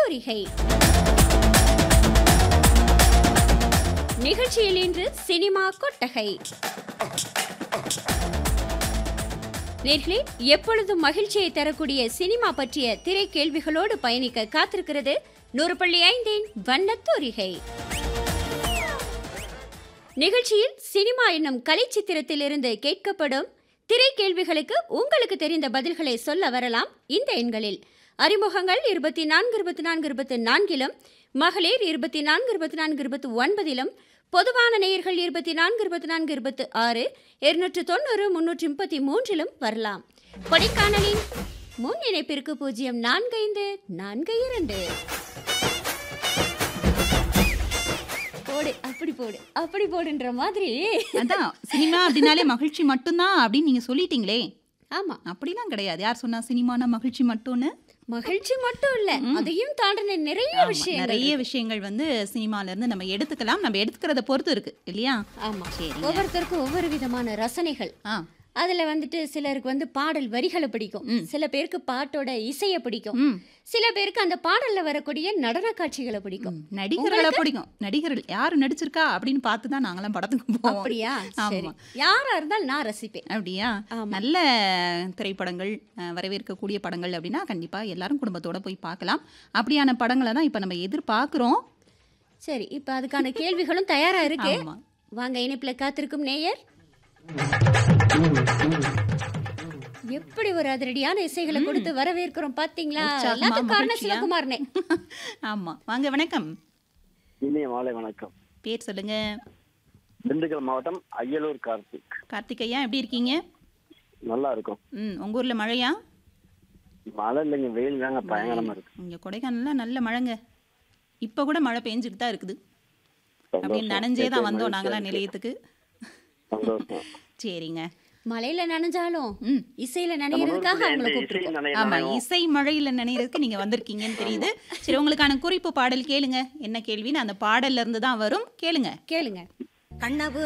தூரிகை நிகழ்ச்சியில் இன்று சினிமா கொட்டகை நேர்களே எப்பொழுதும் மகிழ்ச்சியை தரக்கூடிய சினிமா பற்றிய திரை கேள்விகளோடு பயணிக்க காத்திருக்கிறது நூறு புள்ளி ஐந்தின் வண்ணத்தூரிகை நிகழ்ச்சியில் சினிமா என்னும் கலைச்சித்திரத்திலிருந்து கேட்கப்படும் திரை கேள்விகளுக்கு உங்களுக்கு தெரிந்த பதில்களை சொல்ல வரலாம் இந்த எண்களில் அறிமுகங்கள் இருபத்தி நான்கு இருபத்தி நான்கு இருபத்தி நான்கிலும் மகளிர் இருபத்தி நான்கு இருபத்தி நான்கு இருபத்தி ஒன்பதிலும் பொதுவான நேயர்கள் இருபத்தி நான்கு இருபத்தி நான்கு இருபத்தி ஆறு இருநூற்று தொண்ணூறு முன்னூற்றி முப்பத்தி மூன்றிலும் வரலாம் கொடைக்கானலின் முன் இணைப்பிற்கு பூஜ்ஜியம் நான்கு ஐந்து நான்கு இரண்டு போடு அப்படி போடு அப்படி போடுன்ற மாதிரி அதான் சினிமா அப்படின்னாலே மகிழ்ச்சி மட்டும்தான் அப்படின்னு நீங்க சொல்லிட்டீங்களே ஆமா அப்படிலாம் கிடையாது யார் சொன்னா சினிமானா மகிழ்ச்சி மட்டும்னு மகிழ்ச்சி மட்டும் இல்ல அதையும் தாண்டின நிறைய ஆமா, விஷயம் நிறைய விஷயங்கள் வந்து சினிமால இருந்து நம்ம எடுத்துக்கலாம் நம்ம எடுத்துக்கிறத பொறுத்து இருக்கு இல்லையா ஆமா சரிங்க. ஒவ்வொருத்தருக்கும் ஒவ்வொரு விதமான ரசனைகள் ஆ அதுல வந்துட்டு சிலருக்கு வந்து பாடல் வரிகளை பிடிக்கும் சில பேருக்கு பாட்டோட இசையை பிடிக்கும் ம் சில பேருக்கு அந்த பாடல்ல வரக்கூடிய நடன காட்சிகளை பிடிக்கும் நடிகர்களை பிடிக்கும் நடிகர்கள் யாரு நடிச்சிருக்கா அப்படின்னு பார்த்து தான் நாங்களாம் படத்துக்கு போவோம் அப்படியா சரி ஆமா. யாரா இருந்தாலும் நான் ரசிப்பேன் அப்படியா நல்ல திரைப்படங்கள் அஹ், வரவேற்கக்கூடிய படங்கள் அப்படின்னா கண்டிப்பா எல்லாரும் குடும்பத்தோட போய் பார்க்கலாம் அப்படியான படங்களை தான் இப்போ நம்ம எதிர்பார்க்குறோம் சரி இப்ப அதுக்கான கேள்விகளும் தயாரா இருக்கு ஆமா. வாங்க இணைப்புல காத்திருக்கும் நேயர் எப்படி ஒரு அதிரடியான இசைகளை கொடுத்து வரவேற்கிறோம் பாத்தீங்களா உற்சாகமா, எல்லாத்துக்கும் காரணம் மகிழ்ச்சியா? சிவகுமார்னே ஆமா வாங்க வணக்கம் இனிய மாலை வணக்கம் பேர் சொல்லுங்க திண்டுக்கல் மாவட்டம் அய்யலூர் கார்த்திக் கார்த்திக் ஐயா எப்படி இருக்கீங்க நல்லா இருக்கும் ம் உங்க ஊர்ல மழையா மழை இல்லைங்க வெயில் தாங்க பயங்கரமா இருக்கு இங்க கொடைக்கானல்ல நல்ல மழைங்க இப்ப கூட மழை பெஞ்சிட்டு தான் இருக்குது அப்படியே சந்தோஷம். நனைஞ்சே தான் கேட்க வந்தோம் மகிழ்ச்சியா நாங்களாம் இருக்கு. நிலையத்துக்கு சந்தோஷம் மலையில சரிங்க நனைஞ்சாலும் ம் இசையில நம்ம நனைகிறதுக்காக நூறு அவங்கள புள்ளி ஐந்து கூப்பிட்டுருக்கோம் இசை ஆமா நனையணும். இசை மழையில நினைறதுக்கு நீங்க வந்திருக்கீங்கன்னு தெரியுது சரி உங்களுக்கான குறிப்பு பாடல் கேளுங்க என்ன கேள்வின்னு அந்த பாடல்ல இருந்து தான் வரும் கேளுங்க கேளுங்க கண்ணவு